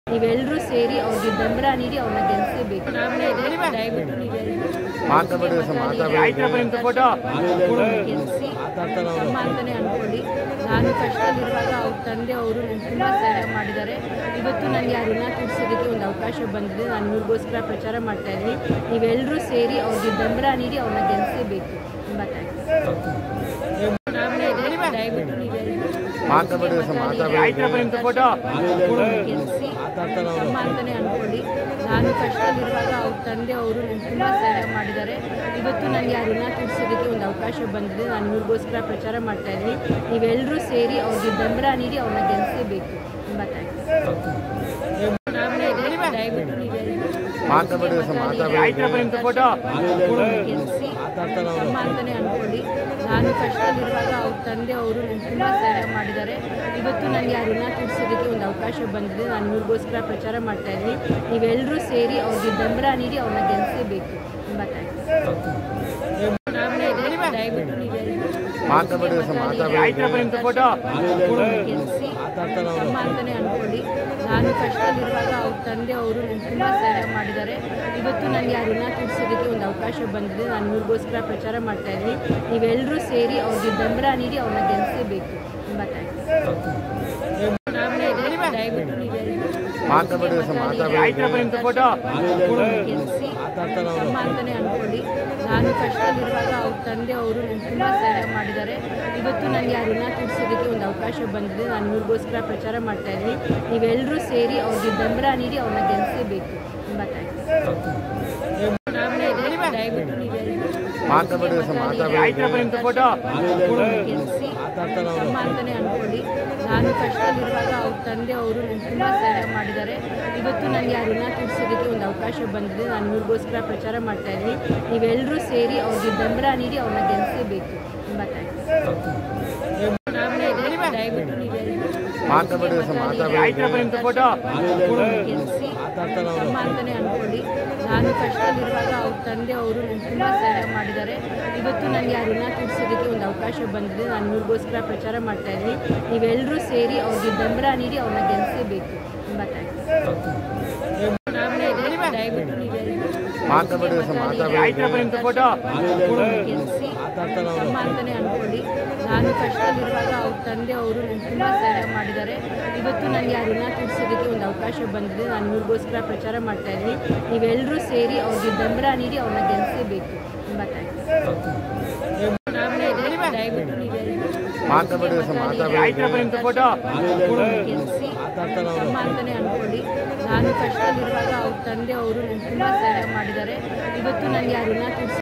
ನೀವೆಲ್ಲರೂ ಸೇರಿ ಅವ್ರಿಗೆ ಬೆಂಬಲ ನೀಡಿ ಅವ್ರನ್ನ ಗೆಲ್ಲಿಸಬೇಕು ಚುನಾವಣೆ ಇದೆ ದಯವಿಟ್ಟು ನೀವೆಲ್ಲರೂ ಮಾತಾಡ್ಬೇಡಿ ಸರ್, ಮಾತಾಡ್ಬೇಡಿ. ಗೆಲ್ಲಿಸಿ ಅಮ್ಮ ಅಂತಾನೆ ಅನ್ಕೊಳ್ಳಿ ನಾನು ಕಷ್ಟದಲ್ಲಿರುವಾಗ ಅವ್ರ ತಂದೆ ಅವರು ನನಗೆ ತುಂಬ ಸಹಾಯ ಮಾಡಿದ್ದಾರೆ ಇವತ್ತು ನನಗೆ ಆ ಋಣ ತೀರಿಸೋದಕ್ಕೆ ಒಂದು ಅವಕಾಶ ಬಂದಿದೆ ನಾನು ಇವ್ರಿಗೋಸ್ಕರ ಪ್ರಚಾರ ಮಾಡ್ತಾ ಇದ್ದೀನಿ ನೀವೆಲ್ಲರೂ ಸೇರಿ ಅವ್ರಿಗೆ ಬೆಂಬಲ ನೀಡಿ ಅವ್ರನ್ನ ಗೆಲ್ಲಿಸಬೇಕು ತುಂಬ ಥ್ಯಾಂಕ್ಸ್ ಚುನಾವಣೆ ಇದೆ ದಯವಿಟ್ಟು ನೀವೆಲ್ಲರೂ ಮಾತಾಡ್ಬೇಡಿ ಸರ್, ಮಾತಾಡ್ಬೇಡಿ. ಗೆಲ್ಲಿಸಿ ಅಮ್ಮ ಅಂತಾನೆ ಅನ್ಕೊಳ್ಳಿ ನಾನು ಕಷ್ಟದಲ್ಲಿರುವಾಗ ಅವ್ರ ತಂದೆ ಅವರು ನನಗೆ ತುಂಬ ಸಹಾಯ ಮಾಡಿದ್ದಾರೆ ಇವತ್ತು ನನಗೆ ಆ ಋಣ ತೀರಿಸೋದಕ್ಕೆ ಒಂದು ಅವಕಾಶ ಬಂದಿದೆ ನಾನು ಇವ್ರಿಗೋಸ್ಕರ ಪ್ರಚಾರ ಮಾಡ್ತಾ ಇದ್ದೀನಿ ನೀವೆಲ್ಲರೂ ಸೇರಿ ಅವ್ರಿಗೆ ಬೆಂಬಲ ನೀಡಿ ಅವ್ರನ್ನ ಗೆಲ್ಲಿಸಬೇಕು ತುಂಬ ಥ್ಯಾಂಕ್ಸ್ ಚುನಾವಣೆ ಇದೆ ದಯವಿಟ್ಟು ನೀವೆಲ್ಲರೂ ಮಾತಾಡ್ಬೇಡಿ ಸರ್, ಮಾತಾಡ್ಬೇಡಿ. ಗೆಲ್ಲಿಸಿ ಅಮ್ಮ ಅಂತಾನೆ ಅನ್ಕೊಳ್ಳಿ ನಾನು ಕಷ್ಟದಲ್ಲಿರುವಾಗ ಅವ್ರ ತಂದೆ ಅವರು ನನಗೆ ತುಂಬ ಸಹಾಯ ಮಾಡಿದ್ದಾರೆ ಇವತ್ತು ನನಗೆ ಆ ಋಣ ತೀರಿಸೋದಕ್ಕೆ ಒಂದು ಅವಕಾಶ ಬಂದಿದೆ ನಾನು ಇವ್ರಿಗೋಸ್ಕರ ಪ್ರಚಾರ ಮಾಡ್ತಾ ಇದ್ದೀನಿ ನೀವೆಲ್ಲರೂ ಸೇರಿ ಅವ್ರಿಗೆ ಬೆಂಬಲ ನೀಡಿ ಅವ್ರನ್ನ ಗೆಲ್ಲಿಸಬೇಕು ತುಂಬ ಥ್ಯಾಂಕ್ಸ್ ಚುನಾವಣೆ ಇದೆ ದಯವಿಟ್ಟು ನೀವೆಲ್ಲರೂ ಮಾತಾಡ್ಬೇಡಿ ಸರ್, ಮಾತಾಡ್ಬೇಡಿ. ಗೆಲ್ಲಿಸಿ ಅಮ್ಮ ಅಂತಾನೆ ಅನ್ಕೊಳ್ಳಿ ನಾನು ಕಷ್ಟದಲ್ಲಿರುವಾಗ ಅವ್ರ ತಂದೆ ಅವರು ನನಗೆ ತುಂಬ ಸಹಾಯ ಮಾಡಿದ್ದಾರೆ ಇವತ್ತು ನನಗೆ ಆ ಋಣ ತೀರಿಸೋದಕ್ಕೆ ಒಂದು ಅವಕಾಶ ಬಂದಿದೆ ನಾನು ಇವ್ರಿಗೋಸ್ಕರ ಪ್ರಚಾರ ಮಾಡ್ತಾ ಇದ್ದೀನಿ ನೀವೆಲ್ಲರೂ ಸೇರಿ ಅವ್ರಿಗೆ ಬೆಂಬಲ ನೀಡಿ ಅವ್ರನ್ನ ಗೆಲ್ಲಿಸಬೇಕು ತುಂಬ ಥ್ಯಾಂಕ್ಸ್ ಚುನಾವಣೆ ಇದೆ ದಯವಿಟ್ಟು ನೀವೆಲ್ಲರೂ ಮಾತಾಡ್ಬೇಡಿ ಸರ್, ಮಾತಾಡ್ಬೇಡಿ. ಗೆಲ್ಲಿಸಿ ಅಮ್ಮ ಅಂತಾನೆ ಅನ್ಕೊಳ್ಳಿ ನಾನು ಕಷ್ಟದಲ್ಲಿರುವಾಗ ಅವ್ರ ತಂದೆ ಅವರು ನನಗೆ ತುಂಬ ಸಹಾಯ ಮಾಡಿದ್ದಾರೆ ಇವತ್ತು ನನಗೆ ಆ ಋಣ ತೀರಿಸೋದಕ್ಕೆ ಒಂದು ಅವಕಾಶ ಬಂದಿದೆ ನಾನು ಇವ್ರಿಗೋಸ್ಕರ ಪ್ರಚಾರ ಮಾಡ್ತಾ ಇದ್ದೀನಿ ನೀವೆಲ್ಲರೂ ಸೇರಿ ಅವ್ರಿಗೆ ಬೆಂಬಲ ನೀಡಿ ಅವ್ರನ್ನ ಗೆಲ್ಲಿಸಬೇಕು ತುಂಬ ಥ್ಯಾಂಕ್ಸ್ ಚುನಾವಣೆ ಇದೆ ದಯವಿಟ್ಟು ನೀವೆಲ್ಲರೂ ಮಾತಾಡ್ಬೇಡಿ ಸರ್, ಮಾತಾಡ್ಬೇಡಿ. ಗೆಲ್ಲಿಸಿ ಅಮ್ಮ ಅಂತಾನೆ ಅನ್ಕೊಳ್ಳಿ ನಾನು ಕಷ್ಟದಲ್ಲಿರುವಾಗ ಅವ್ರ ತಂದೆ ಅವರು ನನಗೆ ತುಂಬ ಸಹಾಯ ಮಾಡಿದ್ದಾರೆ ಇವತ್ತು ನನಗೆ ಆ ಋಣ ತೀರಿಸೋದಕ್ಕೆ ಒಂದು ಅವಕಾಶ ಬಂದಿದೆ ನಾನು ಇವ್ರಿಗೋಸ್ಕರ ಪ್ರಚಾರ ಮಾಡ್ತಾ ಇದ್ದೀನಿ ನೀವೆಲ್ಲರೂ ಸೇರಿ ಅವ್ರಿಗೆ ಬೆಂಬಲ ನೀಡಿ ಅವ್ರನ್ನ ಗೆಲ್ಲಿಸಬೇಕು ತುಂಬ ಥ್ಯಾಂಕ್ಸ್ ಚುನಾವಣೆ ಇದೆ ದಯವಿಟ್ಟು ನೀವೆಲ್ಲರೂ ಮಾತಾಡ್ಬೇಡಿ ಸರ್, ಮಾತಾಡ್ಬೇಡಿ. ಗೆಲ್ಲಿಸಿ ಅಮ್ಮ ಅಂತಾನೆ ಅನ್ಕೊಳ್ಳಿ ನಾನು ಕಷ್ಟದಲ್ಲಿರುವಾಗ ಅವ್ರ ತಂದೆ ಅವರು ನನಗೆ ತುಂಬ ಸಹಾಯ ಮಾಡಿದ್ದಾರೆ ಇವತ್ತು ನನಗೆ ಆ ಋಣ ತೀರಿಸೋದಕ್ಕೆ ಒಂದು ಅವಕಾಶ ಬಂದಿದೆ ನಾನು ಇವ್ರಿಗೋಸ್ಕರ ಪ್ರಚಾರ ಮಾಡ್ತಾ ಇದ್ದೀನಿ ನೀವೆಲ್ಲರೂ ಸೇರಿ ಅವ್ರಿಗೆ ಬೆಂಬಲ ನೀಡಿ ಅವ್ರನ್ನ ಗೆಲ್ಲಿಸಬೇಕು ತುಂಬ ಥ್ಯಾಂಕ್ಸ್ ಚುನಾವಣೆ ಇದೆ ದಯವಿಟ್ಟು ನೀವೆಲ್ಲರೂ ಮಾತಾಡ್ಬೇಡಿ ಸರ್, ಮಾತಾಡ್ಬೇಡಿ. ಗೆಲ್ಲಿಸಿ ಅಮ್ಮ ಅಂತಾನೆ ಅನ್ಕೊಳ್ಳಿ ನಾನು ಕಷ್ಟದಲ್ಲಿರುವಾಗ ಅವ್ರ ತಂದೆ ಅವರು ನನಗೆ ತುಂಬ ಸಹಾಯ ಮಾಡಿದ್ದಾರೆ ಇವತ್ತು ನನಗೆ ಆ ಋಣ ತೀರಿಸೋದಕ್ಕೆ ಒಂದು ಅವಕಾಶ ಬಂದಿದೆ ನಾನು ಇವ್ರಿಗೋಸ್ಕರ ಪ್ರಚಾರ ಮಾಡ್ತಾ ಇದ್ದೀನಿ ನೀವೆಲ್ಲರೂ ಸೇರಿ ಅವ್ರಿಗೆ ಬೆಂಬಲ ನೀಡಿ ಅವ್ರನ್ನ ಗೆಲ್ಲಿಸಬೇಕು ತುಂಬ ಥ್ಯಾಂಕ್ಸ್ ಚುನಾವಣೆ ಇದೆ ದಯವಿಟ್ಟು ನೀವೆಲ್ಲರೂ ಮಾತಾಡ್ಬೇಡಿ ಸರ್, ಮಾತಾಡ್ಬೇಡಿ. ಗೆಲ್ಲಿಸಿ ಅಮ್ಮ ಅಂತಾನೆ ಅನ್ಕೊಳ್ಳಿ ನಾನು ಕಷ್ಟದಲ್ಲಿರುವಾಗ ಅವ್ರ ತಂದೆ ಅವರು ನನಗೆ ತುಂಬ ಸಹಾಯ ಮಾಡಿದ್ದಾರೆ ಇವತ್ತು ನನಗೆ ಆ ಋಣ ತೀರಿಸ